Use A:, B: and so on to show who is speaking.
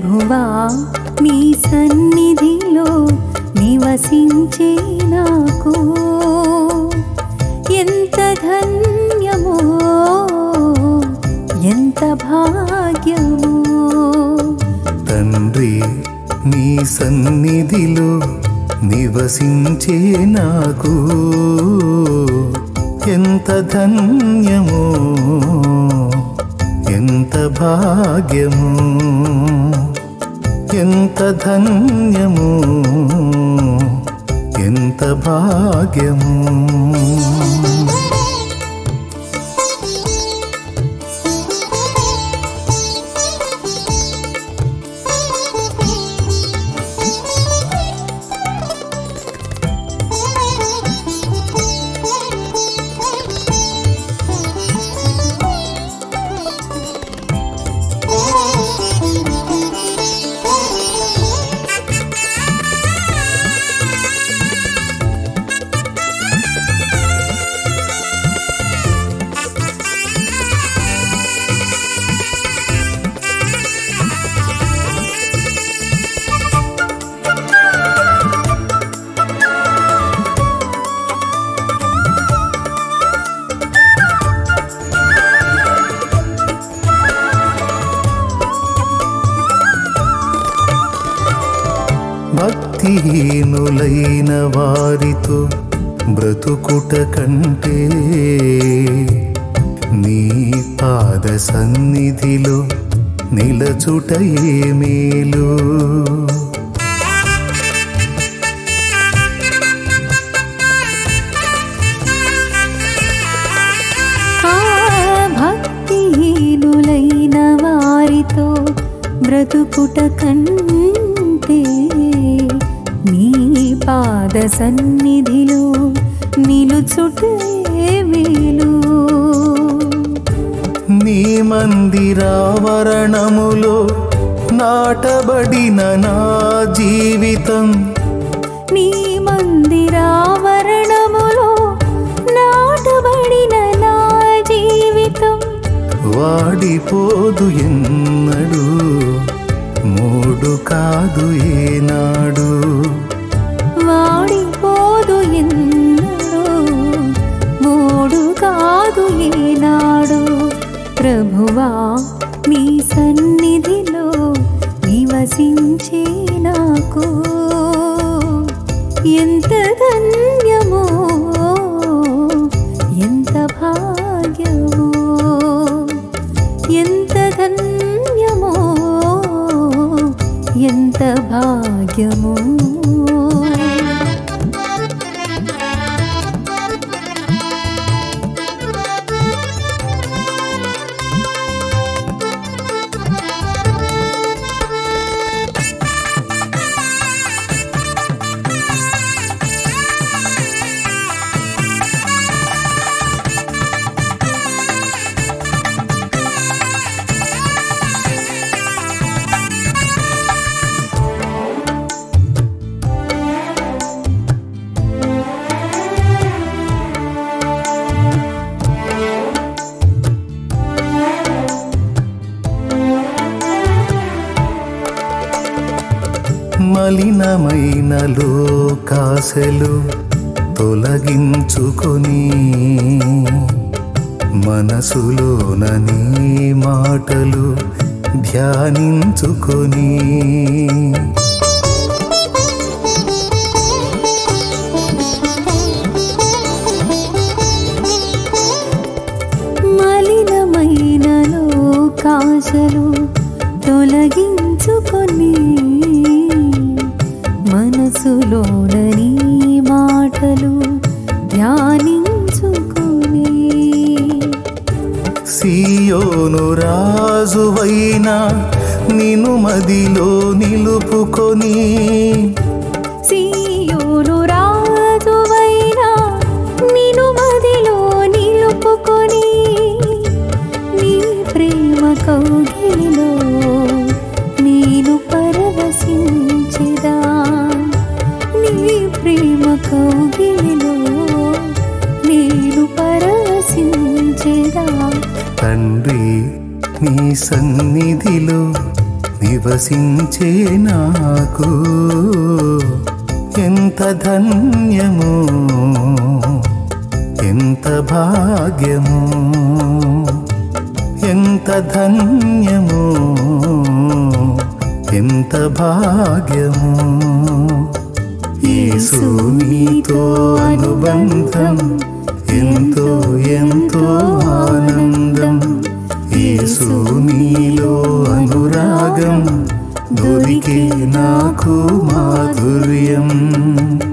A: ప్రభువా నీ సన్నిధిలో నివసించే నాకు ఎంత ధన్యమో ఎంత భాగ్యమో
B: తండ్రి నీ సన్నిధిలో నివసించే నాకు ఎంత ధన్యమో ఎంత భాగ్యము ఎంత ధన్యము ఎంత భాగ్యము భక్తిహీనులైన వారితో బ్రతుకుట కంటే నీ పాద సన్నిధిలో నిలచుట ఏ మేలు
A: ఆ భక్తిహీనులైన వారితో బ్రతుకుట కంటే నీ పాద సన్నిధిలో నిలుచుటే మేలు
B: నీ మందిరావరణములో నాటబడిన నా జీవితం
A: నీ మందిరావరణములో నాటబడిన నా జీవితం
B: వాడిపోదు ఎన్నడు మూడు కాదు ఏనాడు
A: వాడిపోదు ఎన్నడూ మూడు కాదు ఏనాడు ప్రభువా నీ సన్నిధిలో నివసించే నాకు ఎంత ధన్యమో ఎంత భాగ్యమో ఎంత ధన్యమో ఎంత భాగ్యమో
B: మలినమైన లోకాశలు తొలగించుకొని మనసులోన నీ మాటలు ధ్యానించుకొని
A: మలినమైన లోకాశలు తొలగించుకొని మనసులోని మాటలు ధ్యానించుకొని
B: సియోను రాజువైన నిను మదిలో నిలుపుకొని
A: సీయోను రాజువైనా నిను మదిలో నిలుపుకొని నీ ప్రేమ కౌగిలిలో నేను పరవశించెదా నీ ప్రేమ కౌగిలిలో నేను పరవశించెదా
B: తండ్రి నీ సన్నిధిలో నివసించే నాకు ఎంత ధన్యము ఎంత భాగ్యము ఎంత ధన్యము ఎంత భాగ్యము యేసు నీతో అనుబంధం ఎంతో ఎంతో ఆనందం యేసు నీలో అనురాగం దొరికే నాకు మాధుర్యం